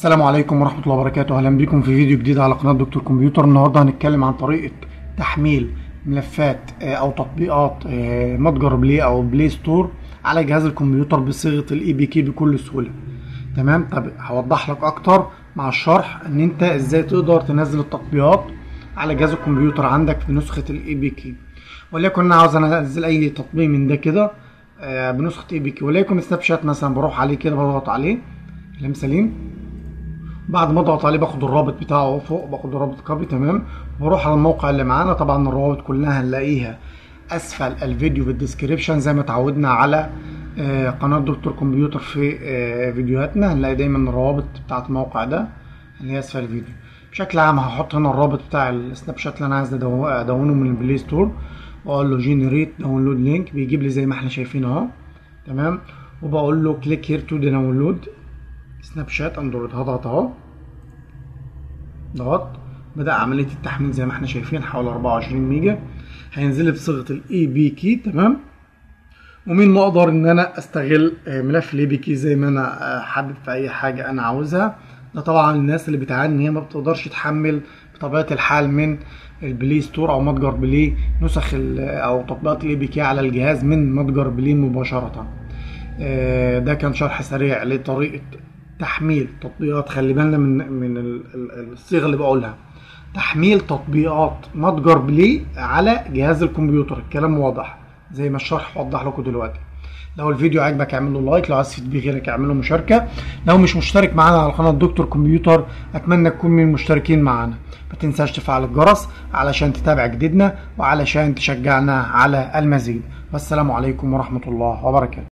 السلام عليكم ورحمة الله وبركاته أهلا بكم في فيديو جديد على قناة دكتور كمبيوتر النهاردة هنتكلم عن طريقة تحميل ملفات آه، أو تطبيقات آه، متجر بلاي أو بلاي ستور على جهاز الكمبيوتر بصيغة الاي بي كي بكل سهولة تمام طب هوضح لك أكتر مع الشرح إن أنت إزاي تقدر تنزل التطبيقات على جهاز الكمبيوتر عندك في نسخة الاي بي كي وليكن أنا عاوز أنزل أي تطبيق من ده كده آه، بنسخة اي بي كي وليكن سناب شات مثلا بروح عليه كده بضغط عليه كلام سليم بعد ما اضغط عليه باخد الرابط بتاعه فوق باخد الرابط كوبي تمام واروح على الموقع اللي معانا طبعا الروابط كلها هنلاقيها اسفل الفيديو في الديسكريبشن زي ما اتعودنا على آه، قناه دكتور كمبيوتر في آه، فيديوهاتنا هنلاقي دايما الروابط بتاعه الموقع ده اللي هي اسفل الفيديو بشكل عام هحط هنا الرابط بتاع السناب شات اللي انا عايز أدو- ادونه من البلاي ستور واقول له جينيريت داونلود لينك بيجيب لي زي ما احنا شايفين اهو تمام وبقول له كليك هير تو داونلود سناب شات اندرويد هضغط اهو ضغط بدأ عملية التحميل زي ما احنا شايفين حوالي 24 ميجا هينزل لي بصيغة الاي بي كي تمام ومين ما اقدر ان انا استغل آه، ملف الاي بي كي زي ما انا آه، حابب في اي حاجة انا عاوزها ده طبعا الناس اللي بتعاني ان هي ما بتقدرش تحمل بطبيعة الحال من البلاي ستور او متجر بلاي نسخ ال- او تطبيقات الاي بي كي على الجهاز من متجر بلاي مباشرة آه، ده كان شرح سريع لطريقة تحميل تطبيقات خلي بالنا من من ال- ال- الصيغة اللي بقولها تحميل تطبيقات متجر بلاي على جهاز الكمبيوتر الكلام واضح زي ما الشرح وضح لكم دلوقتي لو الفيديو عجبك اعمل له لايك لو عايز تفيد بيه غيرك اعمل له مشاركه لو مش مشترك معانا على قناه دكتور كمبيوتر اتمنى تكون من المشتركين معانا ما تنساش تفعل الجرس علشان تتابع جديدنا وعلشان تشجعنا على المزيد والسلام عليكم ورحمه الله وبركاته